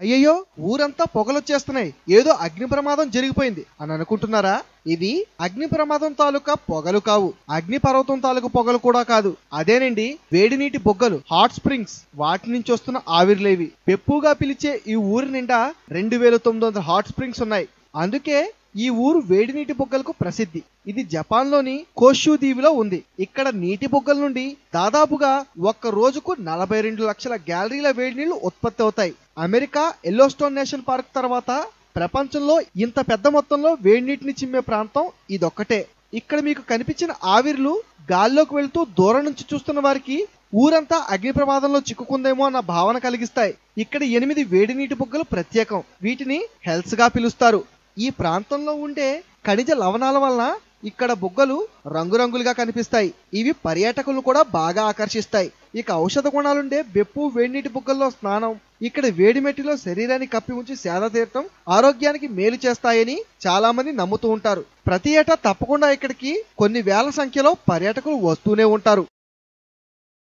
అయ్యయ్యో ఊరంతా పొగలొచ్చేస్తున్నాయి ఏదో అగ్ని ప్రమాదం జరిగిపోయింది అని అనుకుంటున్నారా ఇది అగ్ని ప్రమాదం తాలూకా పొగలు కావు అగ్ని పర్వతం తాలూకు పొగలు కూడా కాదు అదేనండి వేడి నీటి బొగ్గలు హాట్ స్ప్రింగ్స్ వాటి నుంచి వస్తున్న ఆవిర్లేవి పెప్పుగా పిలిచే ఈ ఊరి నిండా రెండు వేల తొమ్మిది వందల హాట్ స్ప్రింగ్స్ ఉన్నాయి అందుకే ఈ ఊరు వేడి నీటి బొగ్గలకు ప్రసిద్ధి ఇది జపాన్ లోని కోషు దీవిలో ఉంది ఇక్కడ నీటి బొగ్గల నుండి దాదాపుగా ఒక్క రోజుకు నలభై రెండు లక్షల గ్యాలరీల వేడి నీళ్లు ఉత్పత్తి అవుతాయి అమెరికా ఎల్లోస్టోన్ నేషనల్ పార్క్ తర్వాత ప్రపంచంలో ఇంత పెద్ద మొత్తంలో వేడి నీటిని చిమ్మే ప్రాంతం ఇదొక్కటే ఇక్కడ మీకు కనిపించిన ఆవిర్లు గాల్లోకి వెళ్తూ దూరం నుంచి చూస్తున్న వారికి ఊరంతా అగ్ని ప్రమాదంలో చిక్కుకుందేమో అన్న భావన కలిగిస్తాయి ఇక్కడ ఎనిమిది వేడి నీటి బుగ్గలు ప్రత్యేకం వీటిని హెల్స్ గా పిలుస్తారు ఈ ప్రాంతంలో ఉండే ఖనిజ లవణాల వలన ఇక్కడ బుగ్గలు రంగురంగులుగా కనిపిస్తాయి ఇవి పర్యాటకులను కూడా బాగా ఆకర్షిస్తాయి ఇక ఔషధ గుణాలుండే బెప్పు వేడినీటి బుగ్గల్లో స్నానం ఇక్కడ వేడి మట్టిలో శరీరాన్ని కప్పి ఉంచి సేద తీరటం ఆరోగ్యానికి మేలు చేస్తాయని చాలా మంది నమ్ముతూ ఉంటారు ప్రతి ఏటా తప్పకుండా ఇక్కడికి కొన్ని వేల సంఖ్యలో పర్యాటకులు వస్తూనే ఉంటారు